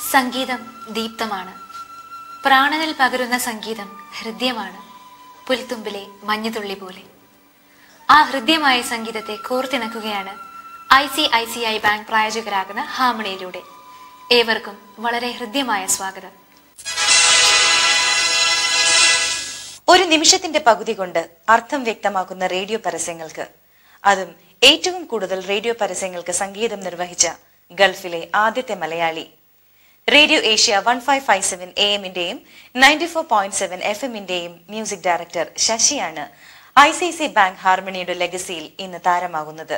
സംഗീതം ദീപ്തമാണ് പ്രാണനിൽ പകരുന്ന സംഗീതം ഹൃദ്യമാണ് പുൽത്തുമ്പിലെ മഞ്ഞുതുള്ളി പോലെ ആ ഹൃദ്യമായ സംഗീതത്തെ കോർത്തിണക്കുകയാണ് I C I C I bank പ്രായോജകരാകുന്ന ഹാമണിയിലൂടെ ഏവർക്കും വളരെ ഹൃദ്യമായ സ്വാഗതം ഒരു നിമിഷത്തിന്റെ പകുതി കൊണ്ട് അർത്ഥം വ്യക്തമാക്കുന്ന റേഡിയോ പരസ്യങ്ങൾക്ക് അതും ഏറ്റവും കൂടുതൽ റേഡിയോ പരസ്യങ്ങൾക്ക് സംഗീതം നിർവഹിച്ച ഗൾഫിലെ ആദ്യത്തെ Malayali radio Asia one five five seven A എമ്മിന്റെയും ninety four point seven F എമ്മിന്റെയും മ്യൂസിക് ഡയറക്ടർ ശശിയാണ് ഐ സി സി ബാങ്ക് ഹാർമണിയുടെ ലെഗസിയിൽ ഇന്ന് താരമാകുന്നത്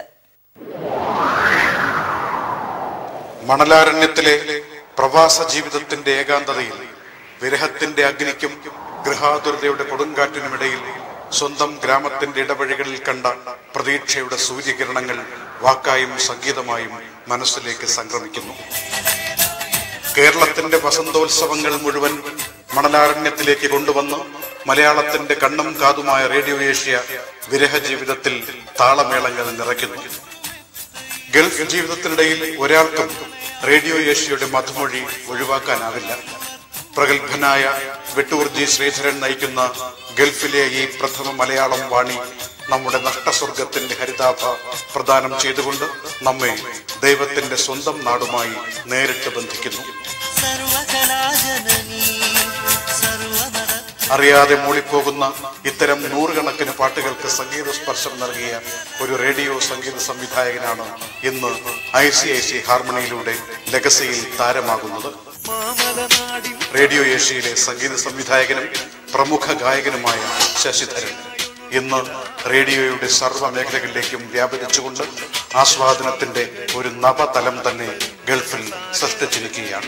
മണലാരണ്യത്തിലെ പ്രവാസ ജീവിതത്തിന്റെ ഏകാന്തതയിൽ വിരഹത്തിന്റെ അഗ്നിക്കും ഗൃഹാതുരതയുടെ കൊടുങ്കാറ്റിനുമിടയിൽ സ്വന്തം ഗ്രാമത്തിന്റെ ഇടവഴികളിൽ കണ്ട പ്രതീക്ഷയുടെ സൂര്യകിരണങ്ങൾ വാക്കായും സംഗീതമായും മനസ്സിലേക്ക് സംക്രമിക്കുന്നു കേരളത്തിന്റെ വസന്തോത്സവങ്ങൾ മുഴുവൻ മണലാരണ്യത്തിലേക്ക് കൊണ്ടുവന്ന് മലയാളത്തിന്റെ കണ്ണും കാതുമായ റേഡിയോ ഏഷ്യ വിരഹ ജീവിതത്തിൽ താളമേളങ്ങൾ നിറയ്ക്കുന്നു ഗൾഫ് ജീവിതത്തിനിടയിൽ ഒരാൾക്കും റേഡിയോ ഏഷ്യയുടെ മധുമൊഴി ഒഴിവാക്കാനാവില്ല പ്രഗത്ഭനായ വെട്ടൂർ ജി ശ്രീധരൻ നയിക്കുന്ന ഗൾഫിലെ ഈ പ്രഥമ മലയാളം വാണി നമ്മുടെ നഷ്ടസ്വർഗത്തിന്റെ ഹരിതാഭ പ്രദാനം ചെയ്തുകൊണ്ട് നമ്മെ ദൈവത്തിന്റെ സ്വന്തം നാടുമായി നേരിട്ട് ബന്ധിക്കുന്നു സർവകലാജനനീ സർവമത അറിയാതെ മൂളിപ്പോകുന്ന ഇത്തരം നൂറുകണക്കിന് പാട്ടുകൾക്ക് സംഗീത സ്പർശം നൽകിയ ഒരു റേഡിയോ സംഗീത സംവിധായകനാണ് ഇന്ന് ഐ സി ഐ സി ഹാർമണിയിലൂടെ ലെഗസിയിൽ താരമാകുന്നത് മാമലനാടിൻ റേഡിയോ ഏഷ്യയിലെ സംഗീത സംവിധായകനും പ്രമുഖ ഗായകനുമായ ശശിധരൻ ഇന്ന് റേഡിയോയുടെ സർവ്വ മേഖലകളിലേക്കും വ്യാപരിച്ചുകൊണ്ട് ആസ്വാദനത്തിന്റെ ഒരു നവതലം തന്നെ ഗൾഫിൽ സൃഷ്ടിച്ചിരിക്കുകയാണ്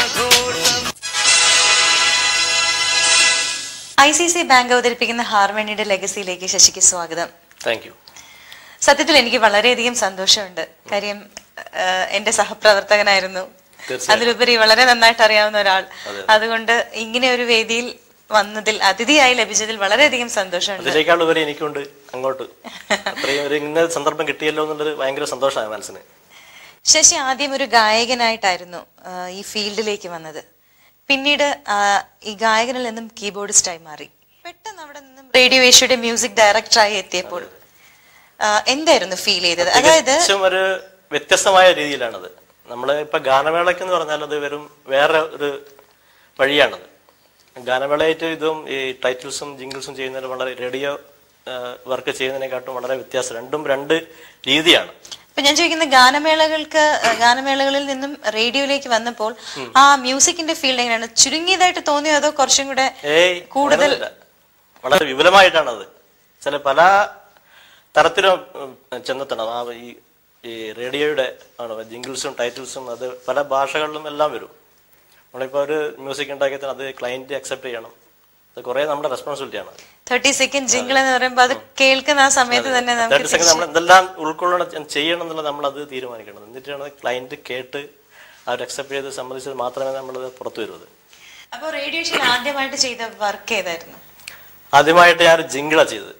ഐ സി സി ബാങ്ക് അവതരിപ്പിക്കുന്ന ഹാർമണിയുടെ ലെഗസിയിലേക്ക് ശശിക്ക് സ്വാഗതം താങ്ക് യു സത്യത്തിൽ എനിക്ക് വളരെയധികം സന്തോഷമുണ്ട് കാര്യം ആഹ്, എന്റെ സഹപ്രവർത്തകനായിരുന്നു തീർച്ചയായും. അതിലുപരി വളരെ നന്നായിട്ട് അറിയാവുന്ന ഒരാൾ അതുകൊണ്ട് ഇങ്ങനെ ഒരു വേദിയിൽ വന്നതിൽ അതിഥിയായി ലഭിച്ചതിൽ വളരെയധികം സന്തോഷമുണ്ട് അതിനേക്കാൾ ഉപരി എനിക്കുണ്ട് അങ്ങോട്ട് അത്രയും ഒരു ഇന്ന സന്ദർഭം കിട്ടിയല്ലോ എന്നുള്ളൊരു ഭയങ്കര സന്തോഷമാണ് മനസ്സിന് ശശി ആദ്യം ഒരു ഗായകനായിട്ടായിരുന്നു ആഹ്, ഈ ഫീൽഡിലേക്ക് വന്നത് പിന്നീട് ആഹ്, ഈ ഗായകനിൽ നിന്നും കീബോർഡിസ്റ്റായി മാറി പെട്ടെന്ന് അവിടെ നിന്നും റേഡിയോ ഏഷ്യയുടെ മ്യൂസിക് ഡയറക്ടറായി എത്തിയപ്പോൾ ആഹ്, എന്തായിരുന്നു ഫീൽ ചെയ്തത് അതായത് തികച്ചും ഒരു വ്യത്യസ്തമായ രീതിയിലാണത് നമ്മൾ ഇപ്പൊ ഗാനമേളയ്ക്ക് എന്ന് പറഞ്ഞാൽ അത് വെറും വേറെ ഒരു വഴിയാണത് ഗാനമേളയായിട്ട് ഇതും ഈ ടൈറ്റിൽസും ജിംഗിൾസും ചെയ്യുന്നതിന് വളരെ റേഡിയോ വർക്ക് ചെയ്യുന്നതിനെക്കാട്ടും വളരെ വ്യത്യാസം രണ്ടും രണ്ട് രീതിയാണ് ഇപ്പൊ ഞാൻ ചോദിക്കുന്ന ഗാനമേളകൾക്ക് അഹ് ഗാനമേളകളിൽ നിന്നും റേഡിയോയിലേക്ക് വന്നപ്പോൾ ആ മ്യൂസിക്കിന്റെ ഫീൽഡ് എങ്ങനെയാണ് ചുരുങ്ങിയതായിട്ട് തോന്നിയോ അതോ കുറച്ചും കൂടെ ഏയ് കൂടുതൽ അങ്ങനെയൊന്നുമില്ല. വളരെ വിപുലമായിട്ടാണത് ചില പല തരത്തിലും ഉം, ചെന്നെത്തണം ആ ഈ ഈ റേഡിയോയുടെ ആണ് ജിംഗിൾസും ടൈറ്റിൽസും അത് പല ഭാഷകളിലും എല്ലാം വരും നമ്മളിപ്പോൾ ഒരു മ്യൂസിക് ഉണ്ടാക്കിയതിന് അത് ക്ലയന്റ് അക്സെപ്റ്റ് ചെയ്യണം അത് കുറേ നമ്മുടെ റെസ്പോൺസിബിലിറ്റിയാണ് തേർട്ടി സെക്കൻഡ് ജിംഗിൾ എന്ന് പറയുമ്പോൾ അത് കേൾക്കുന്ന ആ സമയത്ത് തന്നെ നമുക്ക് തേർട്ടി സെക്കൻഡ് നമ്മൾ എന്തെല്ലാം ഉൾക്കൊള്ളണം ചെയ്യണം എന്നുള്ളത് നമ്മൾ അത് തീരുമാനിക്കണം എന്നിട്ടാണ് ക്ലയന്റ് കേട്ട് അവർ അക്സെപ്റ്റ് ചെയ്ത് സമ്മതിച്ചത് മാത്രമേ നമ്മളത് പുറത്തു വരുന്നത് അപ്പൊ റേഡിയോ ഷോയിൽ ആദ്യമായിട്ട് ചെയ്ത വർക്ക് ഏതായിരുന്നു ആദ്യമായിട്ട് ഞാൻ ജിംഗിളാണ് ചെയ്തത്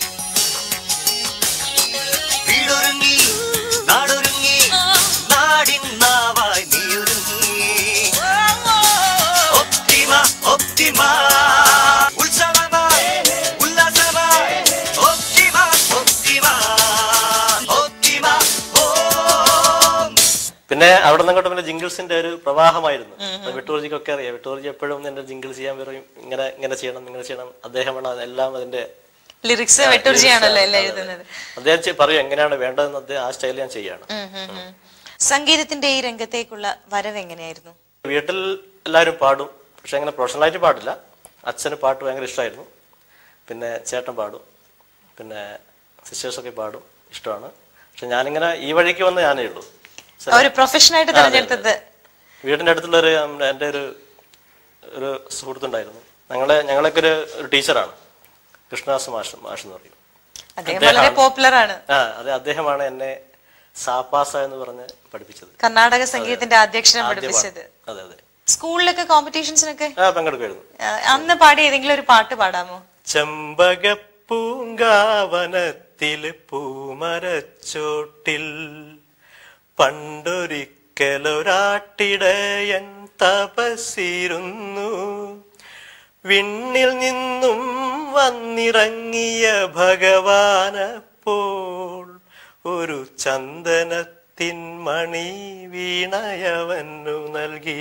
വീടൊരുങ്ങി നാടൊരുങ്ങി നാടിൻ നാവായി നീയൊരുങ്ങി ഒപ്റ്റിമ ഒപ്റ്റിമ ഉത്സവമായി ഉല്ലാസമായി ഒപ്റ്റിമ ഒപ്റ്റിമ ഒപ്റ്റിമ ഓം പിന്നെ അവിടെ നിന്നങ്ങോട്ട് പിന്നെ ജിംഗിൾസിന്റെ ഒരു പ്രവാഹമായിരുന്നു അത് വിട്ടൂർജിക്കൊക്കെ അറിയാം വിട്ടൂർജി എപ്പോഴും എന്റെ ജിംഗിൾ ചെയ്യാൻ പറയും ഇങ്ങനെ ഇങ്ങനെ ചെയ്യണം ഇങ്ങനെ ചെയ്യണം അദ്ദേഹമാണ് എല്ലാം അതിന്റെ ലിറിക്സ് വെട്ടൂർജിയാണല്ലോ എല്ലാം എഴുതുന്നത് അദ്ദേഹം ചെ- പറയും എങ്ങനെയാണ് വേണ്ടതെന്ന് അദ്ദേഹം ആ സ്റ്റൈലിൽ ഞാൻ ചെയ്യാണ് ഉം, ഉം, ഉം. സംഗീതത്തിന്റെ ഈ രംഗത്തേക്കുള്ള വരവ് എങ്ങനെയായിരുന്നു വീട്ടിൽ എല്ലാവരും പാടും പക്ഷെ അങ്ങനെ പ്രൊഫഷണലായിട്ട് പാടില്ല അച്ഛന് പാട്ട് ഭയങ്കര ഇഷ്ടമായിരുന്നു പിന്നെ ചേട്ടൻ പാടും പിന്നെ സിസ്റ്റേഴ്സൊക്കെ പാടും ഇഷ്ടമാണ് പക്ഷെ ഞാനിങ്ങനെ ഈ വഴിക്ക് വന്ന് ഞാനേ ഉള്ളൂ ആ ഒരു പ്രൊഫഷനായിട്ട് തിരഞ്ഞെടുത്തത് വീടിന്റെ അടുത്തുള്ള ഒരു എൻ്റെ ഒരു ഒരു സുഹൃത്തുണ്ടായിരുന്നു ഞങ്ങളെ ഞങ്ങളൊക്കെ ഒരു ഒരു ടീച്ചറാണ് കൃഷ്ണദാസ് മാഷ് മാഷ് എന്ന് പറയും അദ്ദേഹം വളരെ പോപ്പുലർ ആണ് ആ അതെ അദ്ദേഹമാണ് എന്നെ സാപ്പാസ എന്ന് പറഞ്ഞ് പഠിപ്പിച്ചത് കർണാടക സംഗീതത്തിന്റെ അധ്യക്ഷനെ ആദ്യ പഠിപ്പിച്ചത് പാഠം. അതെ അതെ സ്കൂളിലൊക്കെ കോമ്പറ്റീഷൻസിനൊക്കെ ആ പങ്കെടുക്കുമായിരുന്നു അന്ന് പാടിയ ഏതെങ്കിലും ഒരു പാട്ട് പാടാമോ ചെമ്പക പൂങ്കാവനത്തില് പൂമരച്ചോട്ടിൽ പണ്ടൊരിക്കൽ ഒരിക്കലൊരാട്ടിടയൻ തപസ്സിരുന്നു വിണ്ണിൽ നിന്നും വന്നിറങ്ങിയ ഭഗവാനപ്പോൾ ഒരു ചന്ദനത്തിൻ മണി വീണയവന്നു നൽകി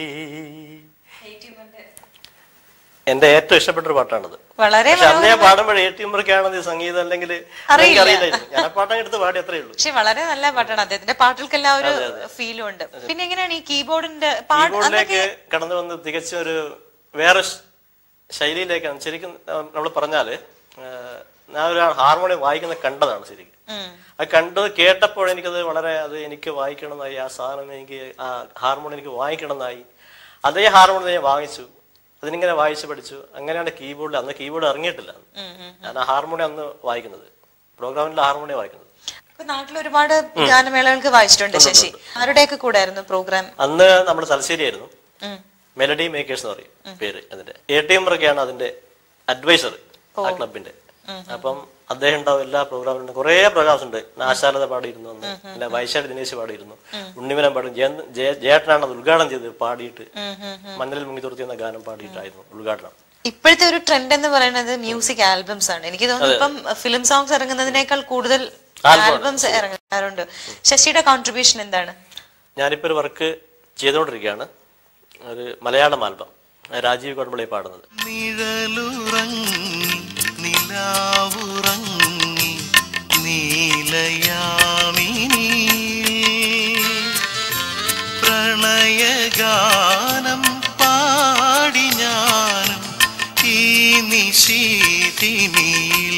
എന്റെ ഏറ്റവും ഇഷ്ടപ്പെട്ട ഒരു പാട്ടാണത് വളരെ പക്ഷെ അന്ന് ഞാൻ പാടുമ്പോഴേ എ ടി എമ്മർക്കാണെന്ന് സംഗീതം അല്ലെങ്കിൽ അറിയില്ല. അറിയില്ലായിരുന്നു ഞാൻ ആ പാട്ടങ്ങ് എടുത്ത് പാടി അത്രേ ഉള്ളൂ പക്ഷെ വളരെ നല്ല പാട്ടാണ് അദ്ദേഹത്തിന്റെ പാട്ടുകൾക്കെല്ലാം ഒരു ഫീലും ഉണ്ട് പിന്നെ എങ്ങനെയാണ് ഈ കീബോർഡിന്റെ പാട്ട് കീബോർഡിലേക്ക് കടന്നു വന്ന് തികച്ച ഒരു വേറെ ശ- ശൈലിയിലേക്കാണ് ശരിക്കും നമ്മൾ പറഞ്ഞാല് ആ, ഞാൻ ഒരു ഹാർമോണിയം വായിക്കുന്ന കണ്ടതാണ് ശരിക്കും അത് കണ്ടത് കേട്ടപ്പോൾ എനിക്കത് വളരെ അത് എനിക്ക് വായിക്കണമെന്നായി ആ സാധനം എനിക്ക് ആ ഹാർമോണിയം എനിക്ക് വായിക്കണമെന്നായി അതേ ഹാർമോണിയം ഞാൻ വാങ്ങിച്ചു അതിനിങ്ങനെ വായിച്ച് പഠിച്ചു അങ്ങനെയാണ് കീബോർഡിൽ അന്ന് കീബോർഡ് ഇറങ്ങിയിട്ടില്ല ഞാൻ ആ ഹാർമോണിയം അന്ന് വായിക്കുന്നത് പ്രോഗ്രാമിലെ ഹാർമോണിയം വായിക്കുന്നത് ഇപ്പൊ നാട്ടിൽ ഒരുപാട് ഗാനമേളകൾക്ക് വായിച്ചിട്ടുണ്ട് ശശി ആരുടെയൊക്കെ കൂടെ ആയിരുന്നു പ്രോഗ്രാം അന്ന് നമ്മുടെ തലശ്ശേരിയായിരുന്നു മെലഡി മേക്കേഴ്സ് എന്ന് പറയും പേര് അതിന്റെ എ ടി എംറൊക്കെയാണ് അതിന്റെ അഡ്വൈസർ ആ ക്ലബിന്റെ അപ്പം അദ്ദേഹം ഉണ്ടാവും എല്ലാ പ്രോഗ്രാമിലും കുറെ പ്രോഗ്രാംസ് ഉണ്ട് നാശാലത പാടിയിരുന്നു അന്ന് പിന്നെ വൈശാഖ് ദിനേശ് പാടിയിരുന്നു ഉണ്ണിമനം പാടും ജയ- ജയ- ജയേട്ടനാണ് അത് ഉദ്ഘാടനം ചെയ്ത് പാടിയിട്ട് മഞ്ഞളിൽ മുങ്ങി തുറത്തി എന്ന ഗാനം പാടിയിട്ടായിരുന്നു ഉദ്ഘാടനം ഇപ്പോഴത്തെ ഒരു ട്രെൻഡ് എന്ന് പറയുന്നത് മ്യൂസിക് ആൽബംസ് ആണ് എനിക്ക് തോന്നുന്നു ഇപ്പം ഫിലിം സോങ്സ് ഇറങ്ങുന്നതിനേക്കാൾ കൂടുതൽ ആൽബംസ് ഇറങ്ങാറുണ്ട് ശശിയുടെ കോൺട്രിബ്യൂഷൻ എന്താണ് ഞാനിപ്പോ ഒരു വർക്ക് ചെയ്തുകൊണ്ടിരിക്കുകയാണ് ഒരു മലയാളം ആൽബം രാജീവ് കോടമ്പളി പാടുന്നത് നിഴലുറങ്ങി നിലാവുറങ്ങി നീലയാമിനി പ്രണയഗാനം പാടി ഞാനും ഈ നിശീതിനിയിൽ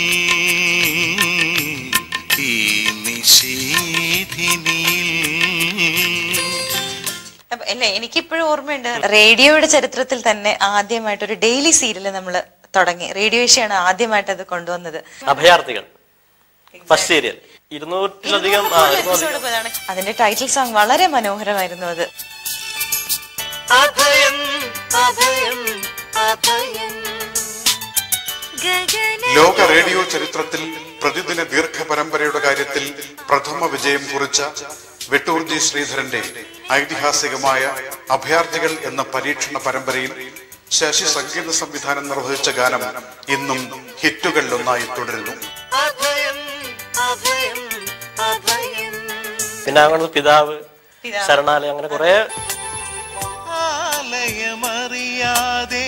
ഈ നിശീതിനിയിൽ അപ്പൊ അല്ലേ എനിക്കിപ്പോഴും ഓർമ്മയുണ്ട് റേഡിയോയുടെ ചരിത്രത്തിൽ തന്നെ ആദ്യമായിട്ട് ഒരു ഡെയിലി സീരിയൽ നമ്മൾ തുടങ്ങി റേഡിയോ ഏഷ്യയാണ് ആദ്യമായിട്ട് അത് കൊണ്ടുവന്നത് അഭയാർത്ഥികൾ ഫസ്റ്റ് സീരിയൽ ഇരുന്നൂറ്റിലധികം ആ, ഇരുന്നൂറ് എപ്പിസോഡ് പോയതാണ്. അതിന്റെ ടൈറ്റിൽ സോങ് വളരെ മനോഹരമായിരുന്നു അത് അഭയം അഭയം അഭയം ലോക റേഡിയോ ചരിത്രത്തിൽ പ്രതിദിന ദീർഘ പരമ്പരയുടെ കാര്യത്തിൽ പ്രഥമ വിജയം കുറിച്ച വെട്ടൂർ ജി ശ്രീധരന്റെ ഐതിഹാസികമായ അഭയാർത്ഥികൾ എന്ന പരീക്ഷണ പരമ്പരയിൽ ശശി സംഗീത സംവിധാനം നിർവഹിച്ച ഗാനം ഇന്നും ഹിറ്റുകളിലൊന്നായി തുടരുന്നു അഭയം അഭയം അഭയം പിന്നെ അങ്ങനെ പിതാവ് ശരണാലയം അങ്ങനെ കുറെ ആലയമറിയാതെ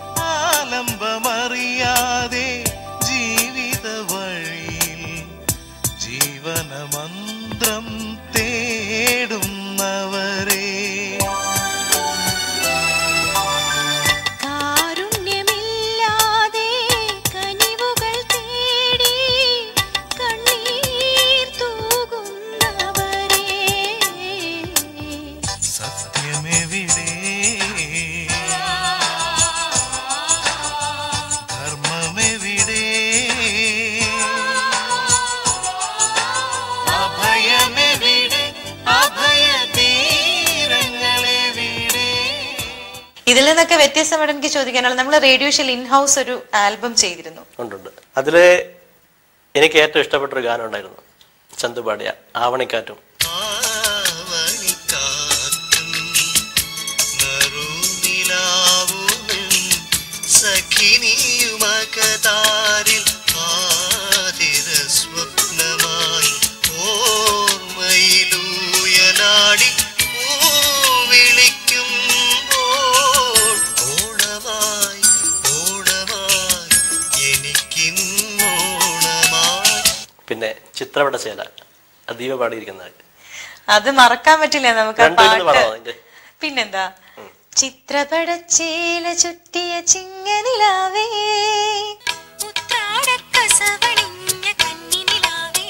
ആലംബമറിയാതെ ജീവിത വഴിയിൽ ജീവനമന്ത്രം തേടുന്നവരെ കാരുണ്യമില്ലാതെ കനിവുകൾ തേടി കണ്ണീർ തൂകുന്നവരെ സത്യമെവിടെ ധർമ്മമെവിടെ അഭയമെവിടെ അഭയതീരങ്ങളെവിടെ ഇതിൽ നിന്നൊക്കെ വ്യത്യസ്തമായിട്ട് എനിക്ക് ചോദിക്കാനുള്ള നമ്മൾ റേഡിയോ ഷെൽ ഇൻ ഹൗസ് ഒരു ആൽബം ചെയ്തിരുന്നു ഉണ്ടുണ്ട് അതില് എനിക്ക് ഏറ്റവും ഇഷ്ടപ്പെട്ട ഒരു ഗാനം ഉണ്ടായിരുന്നു ചന്തുപാടിയ ആവണിക്കാറ്റും ആവണിക്കാറ്റും നറുനിലാവുമെൻ സഖിനിയുമകതാരിൽ ആതിര സ്വപ്നമായി ഓർമ്മയിലൂയലാടി വിളിക്കുമ്പോൾ ഓണമായി ഓണമായി എനിക്കിന്നോണമായി പിന്നെ ചിത്രപടശേല അതീവ പാടിയിരിക്കുന്നത് അത് മറക്കാൻ പറ്റില്ല നമുക്ക് ആ രണ്ടുപേരും ഒന്ന് പാട്ട് പാടാമോ അതിന്റെ? പിന്നെന്താ ചിത്രപടച്ചേല ചുറ്റിയ ചിങ്ങനിലാവേ ഉത്രാടക്കസവണിഞ്ഞ കന്നിനിലാവേ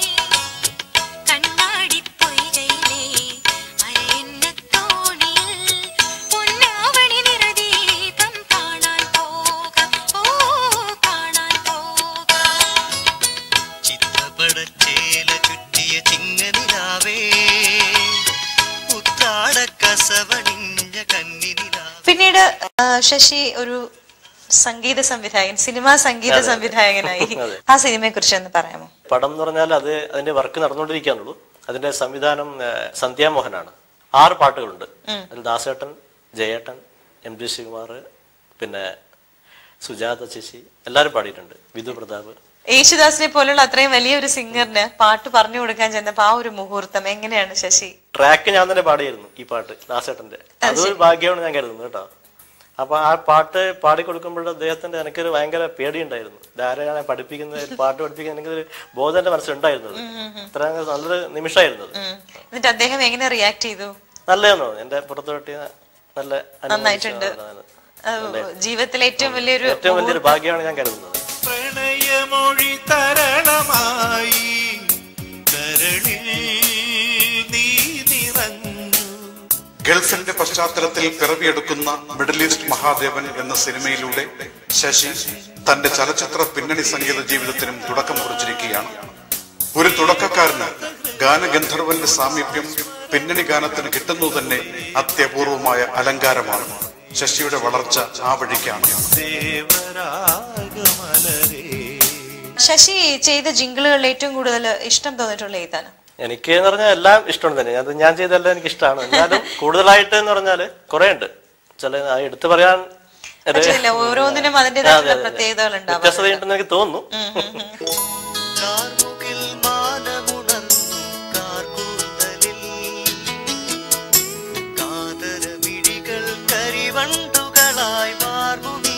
കണ്ണാടിപ്പൊയ്കയിലെ അരയന്നത്തോണിയിൽ പൊന്നാവണി നിറദീപം കാണാൻ പോകാം ഓ കാണാൻ പോകാം ചിത്രപടച്ചേല ചുറ്റിയ ചിങ്ങനിലാവേ ഉത്രാടക്കസവണിഞ്ഞ കന്നിനിലാവേ പിന്നീട് ആ, ശശി ഒരു സംഗീത സംവിധായകൻ സിനിമാ സംഗീത സംവിധായകനായി അതെ. ആ സിനിമയെ കുറിച്ച് ഒന്ന് പറയാമോ പടം എന്ന് പറഞ്ഞാൽ അത് അതിന്റെ വർക്ക് നടന്നുകൊണ്ടിരിക്കാന്നുള്ളൂ അതിന്റെ സംവിധാനം ആ, സന്ധ്യാമോഹനാണ് ആറ് പാട്ടുകളുണ്ട് അതിൽ ദാസേട്ടൻ ജയേട്ടൻ എം ജി ശിവകുമാർ പിന്നെ സുജാത ചേച്ചി എല്ലാവരും പാടിയിട്ടുണ്ട് വിധു പ്രതാപ് യേശുദാസിനെ പോലുള്ള അത്രയും വലിയൊരു സിംഗറിന് പാട്ട് പറഞ്ഞു കൊടുക്കാൻ ചെന്നപ്പോ ആ ഒരു മുഹൂർത്തം എങ്ങനെയാണ് ശശി ട്രാക്ക് ഞാൻ തന്നെ പാടിയിരുന്നു ഈ പാട്ട് ദാസേട്ടന്റെ അതൊരു ഭാഗ്യമാണ് ഞാൻ കരുതുന്നത് കേട്ടോ അപ്പൊ ആ പാട്ട് പാടിക്കൊടുക്കുമ്പോൾ അദ്ദേഹത്തിന്റെ എനിക്കൊരു ഭയങ്കര പേടിയുണ്ടായിരുന്നു ധാരാളം പഠിപ്പിക്കുന്ന പാട്ട് പഠിപ്പിക്കുന്ന എനിക്കൊരു ബോധം എന്റെ മനസ്സിലുണ്ടായിരുന്നത് അത്ര നല്ലൊരു നിമിഷമായിരുന്നു അത്. ഉം. എന്നിട്ട് അദ്ദേഹം എങ്ങനെ റിയാക്ട് ചെയ്തു നല്ലതെന്നോ എന്റെ പുറത്ത് പറ്റിയ നല്ല അനുഭവം നന്നായിട്ടുണ്ട്. ആണ്. അത് ജീവിതത്തിലെ ഏറ്റവും വലിയൊരു ഏറ്റവും വലിയൊരു ഭാഗ്യമാണ് ഞാൻ കരുതുന്നത് പ്രണയമൊഴി തരളമായി കരളിൽ നീ നിറഞ്ഞു ഗൾഫിന്റെ പശ്ചാത്തലത്തിൽ പിറവിയെടുക്കുന്ന മിഡിൽ ഈസ്റ്റ് മഹാദേവൻ എന്ന സിനിമയിലൂടെ ശശി തന്റെ ചലച്ചിത്ര പിന്നണി സംഗീത ജീവിതത്തിനും തുടക്കം കുറിച്ചിരിക്കുകയാണ് ഒരു തുടക്കക്കാരന് ഗാനഗന്ധർവന്റെ സാമീപ്യം പിന്നണി ഗാനത്തിന് കിട്ടുന്നത് തന്നെ അത്യപൂർവമായ അലങ്കാരമാണ് ശശിയുടെ വളർച്ച ആ വഴിക്കാണ് ദേവരാഗമലരേ ശശി ചെയ്ത ജിങ്കിളുകളിൽ ഏറ്റവും കൂടുതൽ ഇഷ്ടം തോന്നിയിട്ടുള്ള ഏതാണ് എനിക്ക് എന്ന് പറഞ്ഞാൽ എല്ലാം ഇഷ്ടമാണ് തന്നെ അത് ഞാൻ ചെയ്തെല്ലാം എനിക്ക് ഇഷ്ടമാണ് എന്നാലും കൂടുതലായിട്ട് എന്ന് പറഞ്ഞാല് കുറെ ഉണ്ട് ചില ആ എടുത്തു പറയാൻ ഒരു- പറ്റില്ല ഓരോന്നിനും അതെ, അതിന്റേതായിട്ടുള്ള അതെ, അതെ. പ്രത്യേകതകൾ ഉണ്ടാവും വ്യത്യസ്തതയുണ്ടെന്ന് എനിക്ക് തോന്നുന്നു കാർമുകിൽ മാനമുണർന്നു കാർകൂന്തലിൽ കാതരമിഴികൾ കരിവണ്ടുകളായി മാർമുകിൽ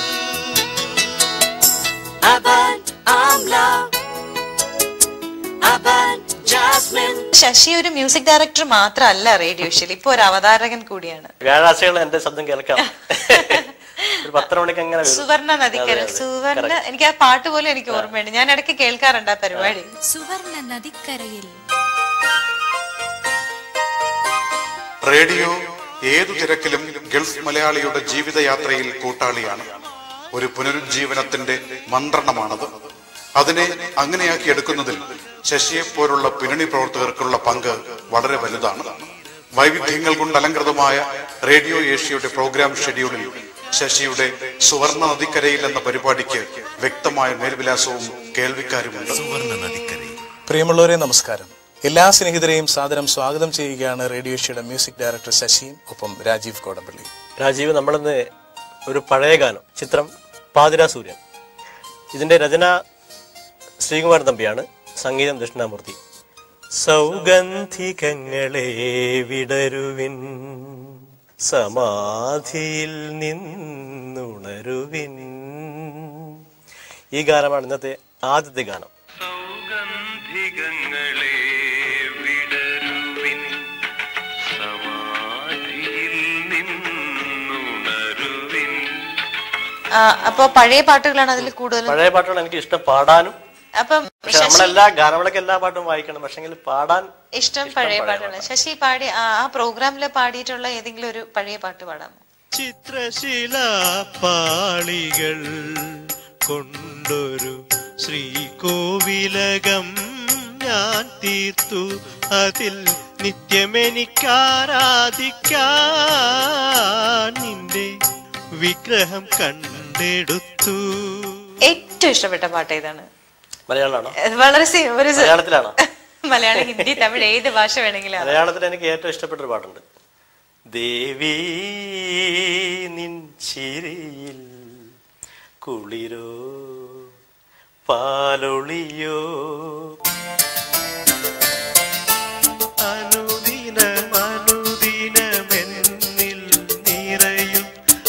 ശശി ഒരു മ്യൂസിക് ഡയറക്ടർ മാത്രമല്ല റേഡിയോഷിൽ ഇപ്പൊ ഒരു അവതാരകൻ കൂടിയാണ് വ്യാഴാഴ്ചകൾ എന്റെ ശബ്ദം കേൾക്കാം ഒരു പത്തര മണിക്ക് അങ്ങനെ വരും. സുവർണ നദിക്കര അതെ, അതെ. സുവർണ Correct. എനിക്ക് ആ പാട്ട് പോലും എനിക്ക് ഓർമ്മയുണ്ട് ഞാൻ ഇടയ്ക്ക് കേൾക്കാറുണ്ട് ആ പരിപാടി സുവർണ നദിക്കരയിൽ റേഡിയോ ഏതു തിരക്കിലും ഗൾഫ് മലയാളിയുടെ ജീവിതയാത്രയിൽ കൂട്ടാളിയാണ് ഒരു പുനരുജ്ജീവനത്തിന്റെ മന്ത്രണമാണത് അതിനെ അങ്ങനെയാക്കി എടുക്കുന്നതിൽ ശശിയെ പോലുള്ള പിന്നണി പ്രവർത്തകർക്കുള്ള പങ്ക് വളരെ വലുതാണ് വൈവിധ്യങ്ങൾ കൊണ്ട് അലങ്കൃതമായ റേഡിയോ ഏഷ്യയുടെ പ്രോഗ്രാം ഷെഡ്യൂളിൽ ശശിയുടെ സുവർണ നദിക്കരയിൽ എന്ന പരിപാടിക്ക് വ്യക്തമായ മേൽവിലാസവും കേൾവിക്കാരുമുണ്ട് സുവർണ നദിക്കരയിൽ പ്രിയമുള്ളവരെ നമസ്കാരം എല്ലാ സ്നേഹിതരെയും സാദരം സ്വാഗതം ചെയ്യുകയാണ് റേഡിയോഷയുടെ മ്യൂസിക് ഡയറക്ടർ ശശിയും ഒപ്പം രാജീവ് കോടമ്പള്ളി രാജീവ് നമ്മളിന്ന് ഒരു പഴയ ഗാനം ചിത്രം പാതിരാ സൂര്യൻ ഇതിന്റെ രചന ശ്രീകുമാരൻ തമ്പിയാണ് സംഗീതം ദക്ഷിണാമൂർത്തി സൗഗന്ധികങ്ങളെ വിടരുവിൻ സമാധിയിൽ നിന്നുണരുവിൻ ഈ ഗാനമാണ് ഇന്നത്തെ ആദ്യത്തെ ഗാനം സൗഗന്ധികങ്ങളെ വിടരുവിൻ സമാധിയിൽ നിന്നുണരുവിൻ ആ, അപ്പൊ പഴയ പാട്ടുകളാണ് അതിൽ കൂടുതൽ പഴയ പാട്ടുകൾ എനിക്ക് ഇഷ്ടം പാടാനും അപ്പം പക്ഷെ നമ്മളെല്ലാ ഗാനങ്ങളൊക്കെ എല്ലാ പാട്ടും വായിക്കണം പക്ഷെങ്കിൽ പാടാൻ ഇഷ്ടം പഴയ പാട്ടുകളാണ് ശശി പാടി ആ ആ പ്രോഗ്രാമിൽ പാടിയിട്ടുള്ള ഏതെങ്കിലും ഒരു പഴയ പാട്ട് പാടാമോ ചിത്രശിലാപ്പാളികൾ കൊണ്ടൊരു ശ്രീകോവിലകം ഞാൻ തീർത്തു അതിൽ നിത്യമെനിക്കാരാധിക്കാൻ നിന്റെ വിഗ്രഹം കണ്ടെടുത്തു ഏറ്റവും ഇഷ്ടപ്പെട്ട പാട്ട് ഏതാണ് മലയാളമാണോ അത് വളരെ സി- ഒരു സ- മലയാളത്തിലാണോ മലയാളം ഹിന്ദി തമിഴ് ഏത് ഭാഷ വേണമെങ്കിലും ആവാം. മലയാളത്തിൽ എനിക്ക് ഏറ്റവും ഇഷ്ടപ്പെട്ട ഒരു പാട്ടുണ്ട് ദേവി നിൻ ചിരിയിൽ കുളിരോ പാലൊളിയോ അനുദിനമനുദിനമെന്നിൽ നിറയും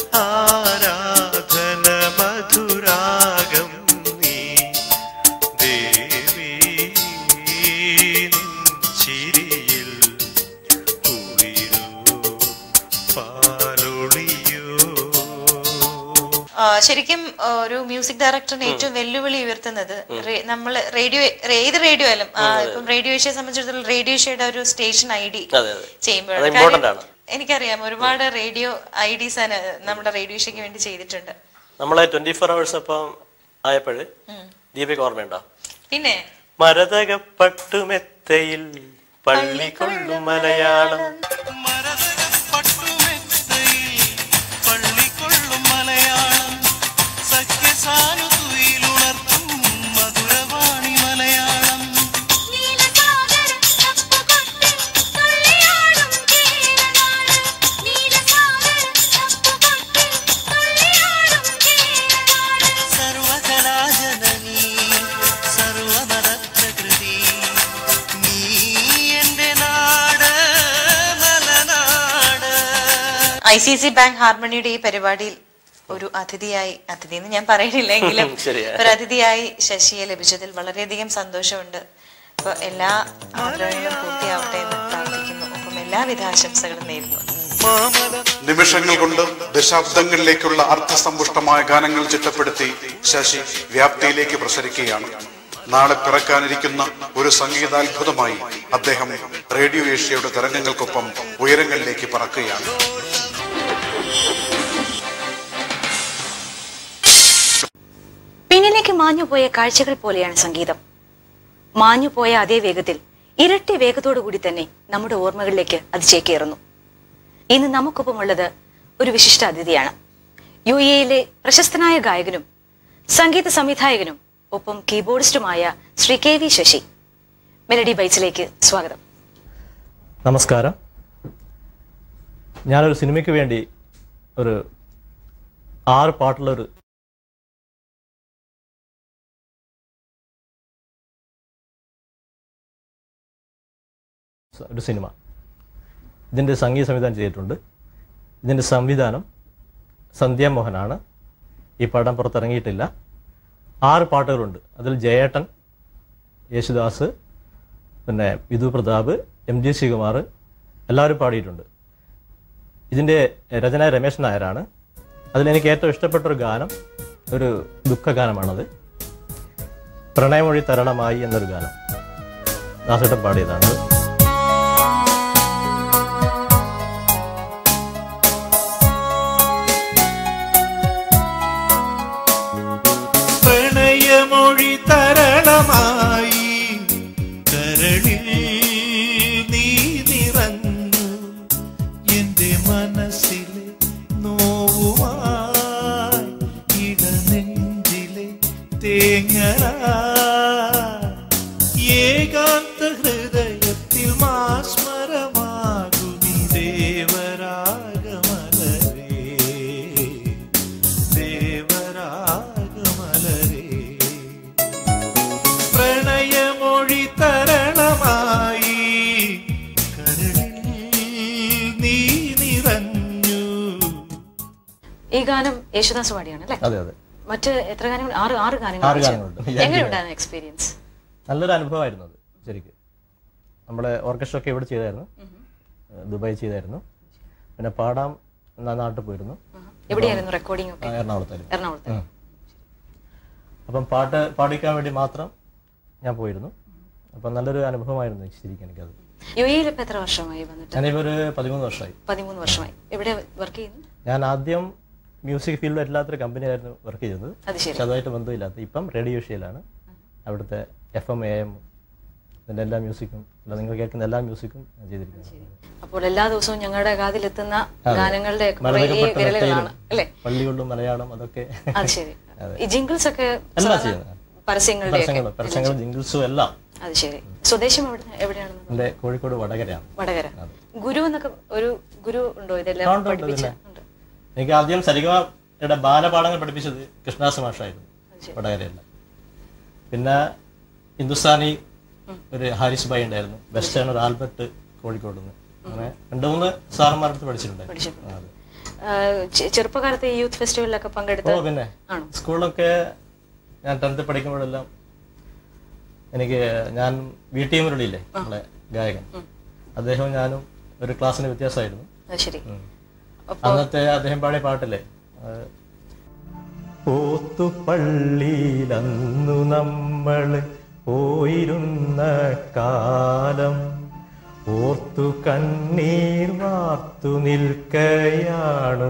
ആരാധന മധുരാഗം നീ ദേവി നിൻ ചിരിയിൽ കുളിരോ പാലൊളിയോ ആ, ശരിക്കും ആ, ഒരു മ്യൂസിക് ഡയറക്ടറിന് ഏറ്റവും വെല്ലുവിളി ഉയർത്തുന്നത് റേ- നമ്മൾ റേഡിയോ ഏത് റേഡിയോ ആയാലും ആ, ഇപ്പം റേഡിയോ ഏഷ്യയെ സംബന്ധിച്ചിടത്തോളം റേഡിയോ ഏഷ്യയുടെ ഒരു സ്റ്റേഷൻ ഐ ഡി അതെ അതെ അത് ചെയ്യുമ്പോഴാണ് important ആണ്. എനിക്കറിയാം ഒരുപാട് റേഡിയോ ഐ ഡിസ് നമ്മുടെ റേഡിയോ ഏഷ്യക്ക് വേണ്ടി ചെയ്തിട്ടുണ്ട് നമ്മളെ ട്വന്റി ഫോർ അവേഴ്സ് അപ്പം ആയപ്പോഴ് ദീപക് ഓർമ്മയുണ്ടോ പിന്നെ മരതകപ്പട്ടുമെത്തയിൽ പള്ളിക്കൊള്ളും മലയാളം മരതകപ്പട്ടുമെത്തയിൽ പള്ളിക്കൊള്ളും മലയാളം സഖ്യസാനുതുയിലുണർത്തും മധുരവാണി മലയാളം നീലസാഗരം തപ്പുകൊട്ടി തുള്ളിയാടും Keralam I C C bank ഹാർമണിയുടെ ഈ പരിപാടിയിൽ ഒരു അതിഥിയായി അതിഥി എന്ന് ഞാൻ പറയുന്നില്ല എങ്കിലും ശരിയാ. ഒരു അതിഥിയായി ശശിയെ ലഭിച്ചതിൽ വളരെയധികം സന്തോഷമുണ്ട് അപ്പൊ എല്ലാ ആഗ്രഹങ്ങളും പൂർത്തിയാവട്ടെ എന്ന് പ്രാർത്ഥിക്കുന്നു ഒപ്പം എല്ലാവിധ ആശംസകളും നേരുന്നു നിമിഷങ്ങൾ കൊണ്ട് ദശാബ്ദങ്ങളിലേക്കുള്ള അർത്ഥസമ്പുഷ്ടമായ ഗാനങ്ങൾ ചിട്ടപ്പെടുത്തി ശശി വ്യാപ്തിയിലേക്ക് പ്രസരിക്കുകയാണ് നാളെ പിറക്കാനിരിക്കുന്ന ഒരു സംഗീതാത്ഭുതമായി അദ്ദേഹം റേഡിയോ ഏഷ്യയുടെ തരംഗങ്ങൾക്കൊപ്പം ഉയരങ്ങളിലേക്ക് പറക്കുകയാണ് പിന്നിലേക്ക് മാഞ്ഞുപോയ കാഴ്ചകൾ പോലെയാണ് സംഗീതം മാഞ്ഞുപോയ അതേ വേഗത്തിൽ ഇരട്ടി വേഗത്തോടുകൂടി തന്നെ നമ്മുടെ ഓർമ്മകളിലേക്ക് അത് ചേക്കേറുന്നു ഇന്ന് നമുക്കൊപ്പമുള്ളത് ഒരു വിശിഷ്ട അതിഥിയാണ് യു എയിലെ പ്രശസ്തനായ ഗായകനും സംഗീത സംവിധായകനും ഒപ്പം കീബോർഡിസ്റ്റുമായ Shri K V Sasi melody ബൈറ്റ്സിലേക്ക് സ്വാഗതം നമസ്കാരം ഞാനൊരു സിനിമയ്ക്ക് വേണ്ടി ഒരു ആറ് പാട്ടുള്ളൊരു സ- ഒരു സിനിമ ഇതിൻ്റെ സംഗീത സംവിധാനം ചെയ്തിട്ടുണ്ട് ഇതിൻ്റെ സംവിധാനം സന്ധ്യ മോഹനാണ് ഈ പടം പുറത്തിറങ്ങിയിട്ടില്ല ആറ് പാട്ടുകളുണ്ട് അതിൽ ജയേട്ടൻ യേശുദാസ് പിന്നെ വിധു പ്രതാപ് എം ജി ശ്രീകുമാർ എല്ലാവരും പാടിയിട്ടുണ്ട് ഇതിൻ്റെ രചന രമേശ് നായരാണ് അതിലെനിക്ക് ഏറ്റവും ഇഷ്ടപ്പെട്ട ഒരു ഗാനം ഒരു ദുഃഖഗാനമാണത് പ്രണയമൊഴി തരണമായി എന്നൊരു ഗാനം ദാസേട്ടൻ പാടിയതാണ് പ്രണയമൊഴി തരണമായി കരളിൽ നീ നിറഞ്ഞു എന്റെ മനസ്സിലെ നോവുമായി ഇടനെഞ്ചിലെ തേങ്ങല ഏകാന്ത ഹൃദയത്തിൽ മാസ്മരമാകുമി ദേവരാഗമലരേ ദേവരാഗമലരേ പ്രണയമൊഴി തരണമായി കരളിൽ നീ നിറഞ്ഞു ഈ ഗാനം യേശുദാസ് പാടിയാണ് അല്ലേ അതെ അതെ മറ്റ് എത്ര ഗാനങ്ങൾ ആറ് ആറ് ആറ് ഗാനങ്ങൾ ഗാനങ്ങളുണ്ട്. എങ്ങനെയുണ്ടായിരുന്നു എക്സ്പീരിയൻസ് നല്ലൊരു അനുഭവമായിരുന്നു അത് ശരിക്കും നമ്മുടെ ഓർക്കസ്ട്ര ഒക്കെ ഇവിടെ ചെയ്തായിരുന്നു ദുബായ് ചെയ്തായിരുന്നു പിന്നെ പാടാൻ ഞാൻ നാട്ടിൽ പോയിരുന്നു എവിടെയായിരുന്നു റെക്കോർഡിംഗ് ആ, ഒക്കെ എറണാകുളത്തായിരുന്നു എറണാകുളത്ത് ഉം. അപ്പം പാട്ട് പാടിക്കാൻ വേണ്ടി മാത്രം ഞാൻ പോയിരുന്നു അപ്പം നല്ലൊരു അനുഭവമായിരുന്നു ശരിക്കും എനിക്കത് യു എയിൽ ഇപ്പൊ എത്ര വർഷമായി വന്നിട്ട് ഞാനിപ്പോൾ ഒരു പതിമൂന്ന് വർഷമായി പതിമൂന്ന് വർഷമായി എവിടെ വർക്ക് ചെയ്യുന്നു ഞാൻ ആദ്യം മ്യൂസിക് ഫീൽഡിൽ അല്ലാത്തൊരു കമ്പനിയായിരുന്നു വർക്ക് ചെയ്തത് അത് ശരി പക്ഷെ അതുമായിട്ട് ബന്ധമില്ലാത്ത ഇപ്പം റേഡിയോ ഷോയിലാണ് അവിടുത്തെ എഫ് എം എ എം ഇതിൻ്റെ എല്ലാ മ്യൂസിക്കും അല്ല നിങ്ങൾ കേൾക്കുന്ന എല്ലാ മ്യൂസിക്കും ഞാൻ ചെയ്തിരിക്കുന്നത് അപ്പോൾ എല്ലാ ദിവസവും ഞങ്ങളുടെ കാതിലെത്തുന്ന അതെ. ഗാനങ്ങളുടെ കുറേ മലകപ്പെട്ട വിരലുകളാണ് അല്ലേ പള്ളികളിലും മലയാളം അതൊക്കെ അത് ശരി ഈ ജിങ്കിൾസ് ഒക്കെ എല്ലാം സാധാരണ ചെയ്യുന്നത് പരസ്യങ്ങളുടെ പരസ്യങ്ങളും പരസ്യങ്ങളും ജിങ്കിൾസും എല്ലാം അത് ശരി സ്വദേശം എവിടെ എവിടെയാണ് എൻ്റെ കോഴിക്കോട് വടകരയാണ് വടകര ഗുരു എന്നൊക്കെ ഒരു ഗുരു ഉണ്ടോ ഇതെല്ലാം ഉണ്ട്, ഉണ്ട്, പഠിപ്പിച്ച പിന്നെ. എനിക്ക് ആദ്യം സരിഗമയുടെ ബാലപാഠങ്ങൾ പഠിപ്പിച്ചത് കൃഷ്ണദാസ് മാഷായിരുന്നു വടകരയല്ല പിന്നെ ഹിന്ദുസ്ഥാനി ഒരു ഹാരിസ് ബായി ഉണ്ടായിരുന്നു വെസ്റ്റേൺ ഒരു ആൽബർട്ട് കോഴിക്കോട് നിന്ന് അങ്ങനെ രണ്ട് മൂന്ന് സാറന്മാരുടെ അടുത്ത് പഠിച്ചിട്ടുണ്ടായിരുന്നു ആ, അതെ. ചെറുപ്പകാലത്ത് ഈ യൂത്ത് ഫെസ്റ്റിവലിലൊക്കെ പങ്കെടുത്ത ഓ പിന്നെ ആണോ? സ്കൂളിലൊക്കെ ഞാൻ ടെൻത്ത് പഠിക്കുമ്പോഴെല്ലാം എനിക്ക് ഞാൻ വി ടി എമ്മിലുള്ളില്ലേ നമ്മളെ ഗായകൻ അദ്ദേഹവും ഞാനും ഒരു ക്ലാസ്സിന് വ്യത്യാസമായിരുന്നു അത് ശരി ഉം. അപ്പൊ അന്നത്തെ അദ്ദേഹം പാടിയ പാട്ടില്ലേ അത് ഓത്തുപള്ളിയിലന്നു നമ്മള് പോയിരുന്ന കാലം ഓർത്തു കണ്ണീർ വാർത്തു നിൽക്കയാണു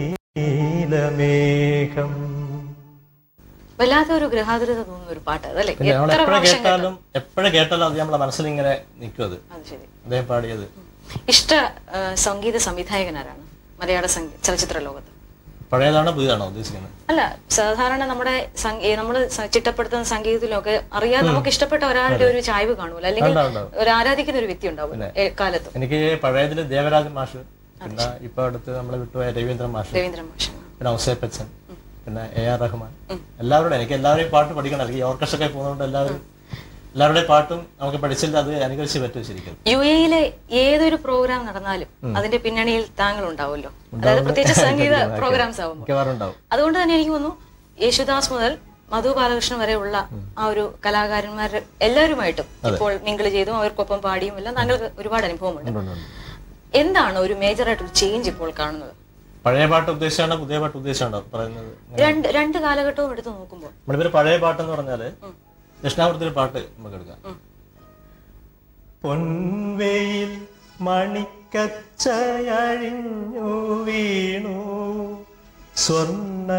നീലമേഘം വല്ലാത്ത ഒരു ഗ്രഹാതുരത തോന്നുന്ന ഒരു പാട്ട് അതല്ലേ പിന്നെ നമ്മൾ എത്ര എപ്പോഴും പ്രാവശ്യം കേട്ടാലും കേട്ടാലും എപ്പോഴും കേട്ടാലും അത് നമ്മളെ മനസ്സിൽ ഇങ്ങനെ നിൽക്കും അത് അത് ശരി അദ്ദേഹം പാടിയത് ഇഷ്ട ആ, സംഗീത സംവിധായകൻ ആരാണ് മലയാള സംഗീ ചലച്ചിത്ര ലോകത്ത് പഴയതാണോ പുതിയതാണോ ഉദ്ദേശിക്കുന്നത് അല്ല സാധാരണ നമ്മുടെ നമ്മൾ ചിട്ടപ്പെടുത്തുന്ന സംഗീതത്തിലൊക്കെ അറിയാതെ നമുക്ക് ഇഷ്ടപ്പെട്ട ഒരാളുടെ ഒരു ചായ്വ് കാണൂല അല്ലെങ്കിൽ ഉണ്ടാവും, ഉണ്ടാവും. ഒരു ആരാധിക്കുന്ന ഒരു വ്യക്തി ഉണ്ടാവും ഏ- കാലത്തും എനിക്ക് പഴയതിൽ ദേവരാജൻ മാഷ് പിന്നെ ഇപ്പൊ അടുത്ത് നമ്മളെ വിട്ടുപോയ രവീന്ദ്രൻ മാഷ് രവീന്ദ്രൻ മാഷ് പിന്നെ ഔസേപ്പച്ചൻ പിന്നെ എ ആർ റഹ്മാൻ എല്ലാവരും എനിക്ക് എല്ലാവരെയും പാട്ട് പഠിക്കണം അല്ലെങ്കിൽ ഓർക്കസ്ട്രൊക്കെ പോകുന്നതുകൊണ്ട് എല്ലാവരും എല്ലാവരുടെയും പാട്ടും നമുക്ക് പഠിച്ചില്ല അത് അനുകരിച്ച് പറ്റും ശരിക്കും യു എയിലെ ഏതൊരു പ്രോഗ്രാം നടന്നാലും അതിന്റെ പിന്നണിയിൽ താങ്കൾ ഉണ്ടാവുമല്ലോ അതായത് പ്രത്യേകിച്ച് സംഗീത പ്രോഗ്രാംസ് ആവുമ്പോൾ മിക്കവാറും ഉണ്ടാവും അതുകൊണ്ട് തന്നെ എനിക്ക് തോന്നുന്നു യേശുദാസ് മുതൽ മധു ബാലകൃഷ്ണൻ വരെയുള്ള ആ ഒരു കലാകാരന്മാർ എല്ലാവരുമായിട്ടും ഇപ്പോൾ മിങ്കിൾ ചെയ്തും അവർക്കൊപ്പം പാടിയും എല്ലാം താങ്കൾക്ക് ഒരുപാട് അനുഭവമുണ്ട് ഉണ്ട്, ഉണ്ട്. എന്താണ് ഒരു മേജർ ആയിട്ടൊരു ചേഞ്ച് ഇപ്പോൾ കാണുന്നത് പഴയ പാട്ട് ഉദ്ദേശിച്ചാണോ പുതിയ പാട്ട് ഉദ്ദേശിച്ചാണോ പറയുന്നത് രണ്ട് രണ്ട് കാലഘട്ടവും എടുത്ത് നോക്കുമ്പോൾ നമ്മളിപ്പോ പഴയ പാട്ടെന്ന് പറഞ്ഞാല് ദക്ഷിണാമൂർത്തിയുടെ പാട്ട് നമുക്ക് എടുക്കാം പൊൻവെയിൽ മണിക്കച്ചയഴിഞ്ഞു വീണു സ്വർണ്ണ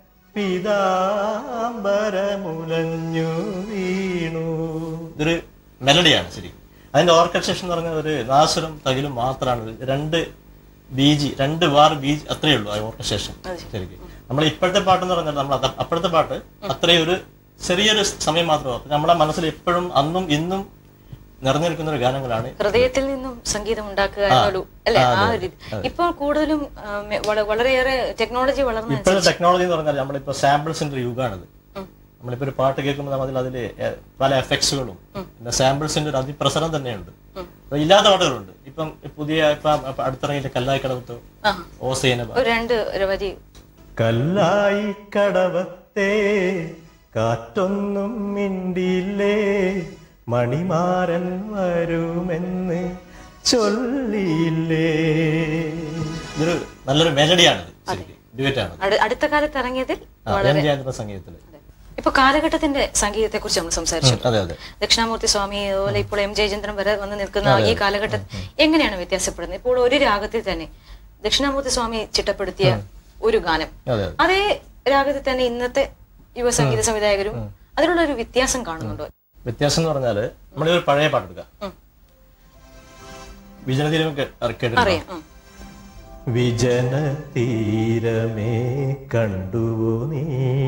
പിതാംബരമുലഞ്ഞു വീണു ഇതൊരു മെലഡിയാണ് ശരി അതിന്റെ ഓർക്കസ്ട്രേഷൻ എന്ന് പറഞ്ഞാൽ ഒരു നാസുരം തകിലും മാത്രമാണ് ഇത്. രണ്ട് ബീജി രണ്ട് വാർ ബീജ് അത്രയേ ഉള്ളൂ ആ ഓർക്കസ്ട്രേഷൻ ശരിക്കും നമ്മൾ ഇപ്പോഴത്തെ പാട്ടെന്ന് പറഞ്ഞാൽ നമ്മൾ അത് അപ്പോഴത്തെ പാട്ട് അത്രയും ഒരു ചെറിയൊരു സമയം മാത്രമാണ് നമ്മളെ മനസ്സിൽ എപ്പോഴും അന്നും ഇന്നും നിറഞ്ഞു നിൽക്കുന്ന ഒരു ഗാനങ്ങളാണ് ഹൃദയത്തിൽ നിന്നും സംഗീതം ഉണ്ടാക്കുക എന്നൊരു അല്ലെ ആ ഒരു രീതി ഇപ്പോൾ കൂടുതലും ആ, മെ- വള- വളരെയേറെ ടെക്നോളജി വളർന്ന ഇപ്പോഴത്തെ ടെക്നോളജി എന്ന് പറഞ്ഞാൽ നമ്മളിപ്പോ സാമ്പിൾസിന്റെ ഒരു യുഗമാണിത് നമ്മളിപ്പോ ഒരു പാട്ട് കേൾക്കുമ്പോൾ നമ്മൾ അതിൽ പല എഫക്ട്സുകളും പിന്നെ സാമ്പിൾസിന്റെ ഒരു അതിപ്രസരം തന്നെയുണ്ട് അപ്പൊ ഇല്ലാത്ത പാട്ടുകളുണ്ട് ഇപ്പം പുതിയ ഇപ്പം അടുത്തിറങ്ങിയ കല്ലായി കടവത്ത് ഓസേന ഒരു രണ്ട് ഒരു വരി കല്ലായി കടവത്തെ കാറ്റൊന്നും മിണ്ടിയില്ലേ മണിമാരൻ വരുമെന്ന് ചൊല്ലിയില്ലേ ഇതൊരു നല്ലൊരു മെലഡിയാണിത് ശരിക്കും ഡ്യുവറ്റാണ് അടു- അടുത്ത കാലത്ത് ഇറങ്ങിയതിൽ ജയചന്ദ്ര സംഗീതത്തില് ഇപ്പൊ കാലഘട്ടത്തിന്റെ സംഗീതത്തെ കുറിച്ച് നമ്മൾ സംസാരിച്ചു അതെ അതെ ദക്ഷിണാമൂർത്തി സ്വാമി അതുപോലെ ഇപ്പോൾ എം ജയചന്ദ്രൻ വരെ വന്ന് നിൽക്കുന്ന ഈ കാലഘട്ടം എങ്ങനെയാണ് വ്യത്യാസപ്പെടുന്നത് ഇപ്പോൾ ഒരു രാഗത്തിൽ തന്നെ ദക്ഷിണാമൂർത്തി സ്വാമി ചിട്ടപ്പെടുത്തിയ ഒരു ഗാനം അതെ അതേ രാഗത്തിൽ തന്നെ ഇന്നത്തെ യുവ സംഗീത സംവിധായകരും അതിലുള്ള ഒരു വ്യത്യാസം കാണുന്നുണ്ടോ വ്യത്യാസം എന്ന് പറഞ്ഞാല് നമ്മളൊരു പഴയ പാട്ടെടുക്കാം ഉം. വിജനതീരം കേട്ടിട്ടുണ്ടോ അറിയാം ഉം. വിജന തീരമേ കണ്ടുവോ നീ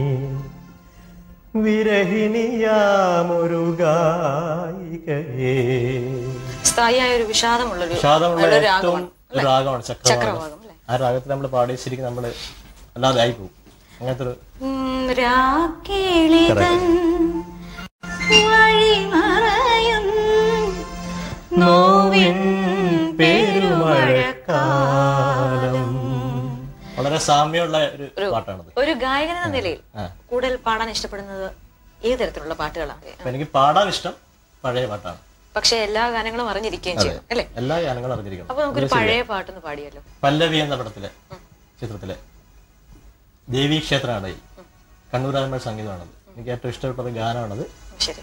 വിരഹിണിയാമൊരു ഗായികയേ സ്ഥായിയായ ഒരു വിഷാദമുള്ളൊരു വിഷാദമുള്ള ഒരു ഏറ്റവും രാഗമാണ് ഒരു രാഗമാണ് ചക്രവാകം ചക്രവാകം അല്ലേ ആ രാഗത്തിൽ നമ്മൾ പാടി ശരിക്കും നമ്മൾ അല്ലാതെ ആയി പോകും അങ്ങനത്തെ ഒരു ഉം, രാക്കിളിതൻ വഴിമറയും നോവിൻ പെരുമഴക്കാലം വളരെ സാമ്യമുള്ള ഒരു പാട്ടാണത് ഒരു ഗായകൻ എന്ന നിലയിൽ ആ. കൂടുതൽ പാടാൻ ഇഷ്ടപ്പെടുന്നത് ഏത് തരത്തിലുള്ള പാട്ടുകളാണ് അപ്പൊ എനിക്ക് പാടാൻ ഇഷ്ടം പഴയ പാട്ടാണ് പക്ഷെ എല്ലാ ഗാനങ്ങളും അറിഞ്ഞിരിക്കുകയും ചെയ്യും അല്ലേ എല്ലാ ഗാനങ്ങളും അറിഞ്ഞിരിക്കണം അപ്പൊ നമുക്കൊരു പഴയ പാട്ടൊന്ന് പാടിയല്ലോ പല്ലവി എന്ന പടത്തിലെ ചിത്രത്തിലെ ദേവീ ക്ഷേത്രമാണ് ഈ കണ്ണൂരായ്മ സംഗീതമാണത് എനിക്ക് ഏറ്റവും ഇഷ്ടപ്പെട്ട ഒരു ഗാനമാണത് ശരി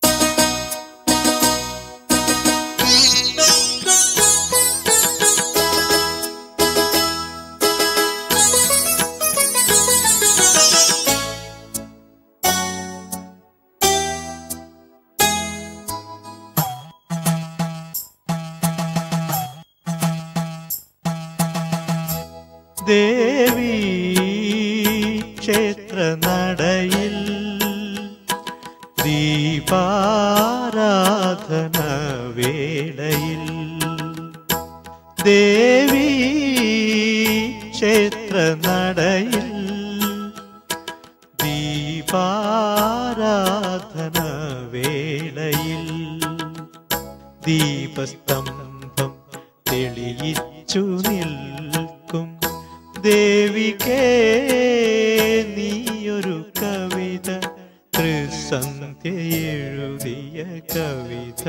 ദേവി ക്ഷേത്ര നടയിൽ ദീപാരാധന വേളയിൽ ദേവി ക്ഷേത്ര നടയിൽ ദീപാരാധന വേളയിൽ ദീപസ്തംഭം തെളിയിച്ചു നിൽക്കും ദേവികേ നീയൊരു കവിത ത്രിസന്ധ്യ എഴുതിയ കവിത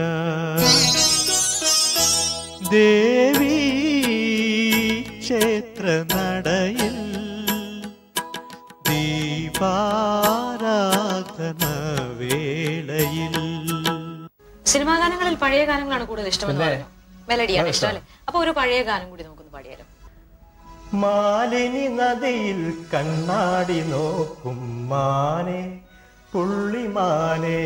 ദേവി ക്ഷേത്ര നടയിൽ ദീപാരാധന വേളയിൽ സിനിമാ ഗാനങ്ങളിൽ പഴയ ഗാനങ്ങളാണ് കൂടുതൽ ഇഷ്ടമെന്ന് പറഞ്ഞു മെലഡിയാണ് ഇഷ്ടം അല്ലേ അപ്പൊ ഒരു പഴയ ഗാനം കൂടി നമുക്കൊന്ന് പാടിയാലോ മാലിനി നദിയിൽ കണ്ണാടി നോക്കും മാനെ പുള്ളിമാനെ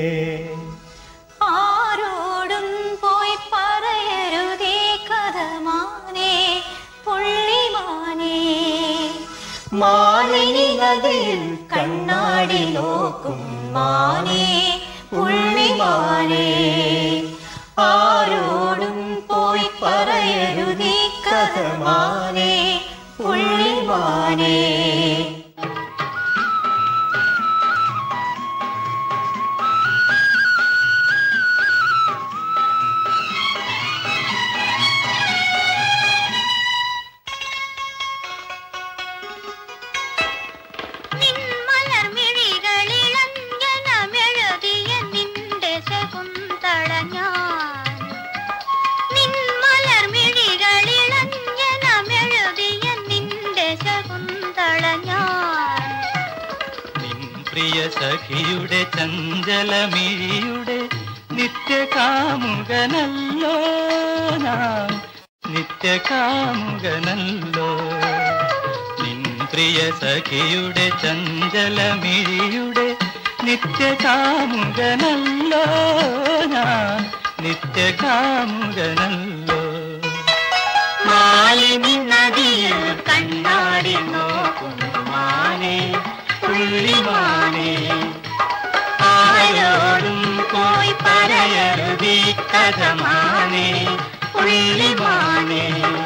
ആരോടും പോയി പറയരുതേ കഥമാനേ പുള്ളിമാനേ മാലിനി നദിയിൽ കണ്ണാടി നോക്കും മാനേ പുള്ളിമാനേ ആരോടും പോയി പറയരുതേ കഥമാനേ പുള്ളിമാനേ പ്രിയ സഖിയുടെ ചഞ്ചലമിഴിയുടെ നിത്യകാമുകനല്ലോ ഞാൻ നിത്യകാമുകനല്ലോ നിൻ പ്രിയ സഖിയുടെ ചഞ്ചലമിഴിയുടെ നിത്യകാമുകനല്ലോ ഞാൻ നിത്യകാമുകനല്ലോ മാലിനി നദിയിൽ കണ്ണാടി നോക്കുന്നു മാനേ പുള്ളിമാനേ ആരോടും പോയി പറയരുതീ കഥ മാനേ പുള്ളിമാനേ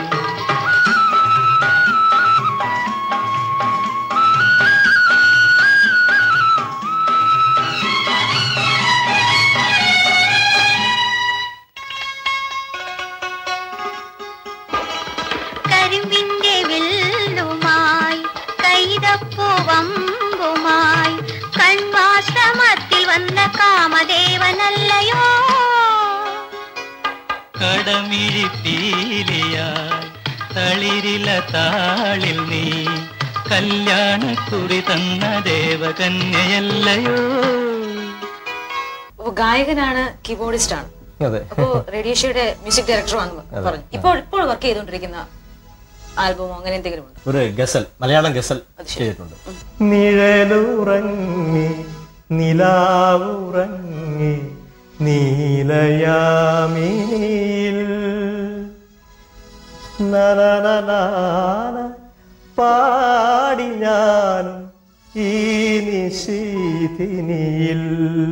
കരിമ്പിന്റെ വില്ലുമായി കൈതപ്പൂവമ്പുമായി കൺവാശ്രമത്തിൽ വന്ന കാമദേവനല്ലയോ കടമിഴി പീലിയായി തളിരില താളിൽ നീ കല്യാണക്കുറി തന്ന ദേവകന്യയല്ലയോ അപ്പൊ ഗായകനാണ് കീബോർഡിസ്റ്റ് ആണ് അതെ അപ്പോ റേഡിയോഷയുടെ മ്യൂസിക് ഡയറക്ടറുമാണെന്ന് അതെ. പറഞ്ഞു ഇപ്പോൾ ഇപ്പോൾ വർക്ക് ചെയ്തുകൊണ്ടിരിക്കുന്ന ആൽബമോ അങ്ങനെ എന്തെങ്കിലും ഉണ്ടോ ഒരു ഗസൽ മലയാളം ഗസൽ ചെയ്തിട്ടുണ്ട് നിഴലുറങ്ങി നിലാവുറങ്ങി നീലയാമിനിയിൽ നനനനാന പാടി ഞാനും ഈ നിശീതിനിയിൽ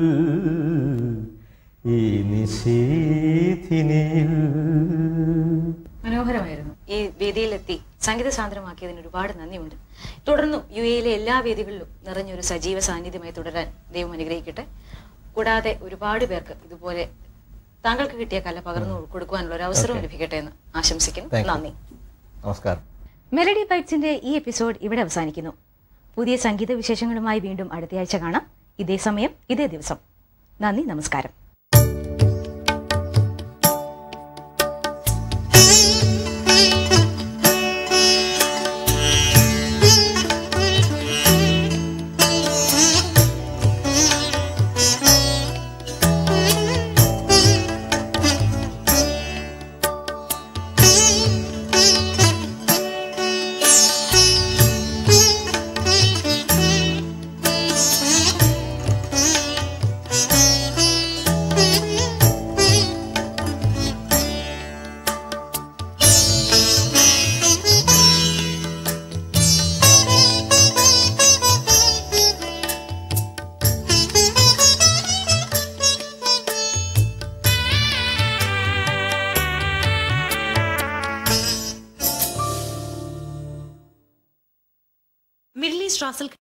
ഈ നിശീതിനിയിൽ മനോഹരമായിരുന്നു ഈ വേദിയിലെത്തി സംഗീത സാന്ദ്രമാക്കിയതിന് ഒരുപാട് നന്ദിയുണ്ട് തുടർന്നും യു എയിലെ എല്ലാ വേദികളിലും നിറഞ്ഞൊരു സജീവ സാന്നിധ്യമായി തുടരാൻ ദൈവം അനുഗ്രഹിക്കട്ടെ കൂടാതെ ഒരുപാട് പേർക്ക് ഇതുപോലെ താങ്കൾക്ക് കിട്ടിയ കല പകർന്നു കൊടുക്കുവാനുള്ള ഒരു അവസരവും Okay. ലഭിക്കട്ടെ എന്ന് ആശംസിക്കുന്നു Thank you. നന്ദി നമസ്കാരം മെലഡി ബൈറ്റ്സിന്റെ ഈ എപ്പിസോഡ് ഇവിടെ അവസാനിക്കുന്നു പുതിയ സംഗീത വിശേഷങ്ങളുമായി വീണ്ടും അടുത്തയാഴ്ച കാണാം ഇതേ സമയം ഇതേ ദിവസം നന്ദി നമസ്കാരം മിഡ്ലി സ്ട്രാസിൽ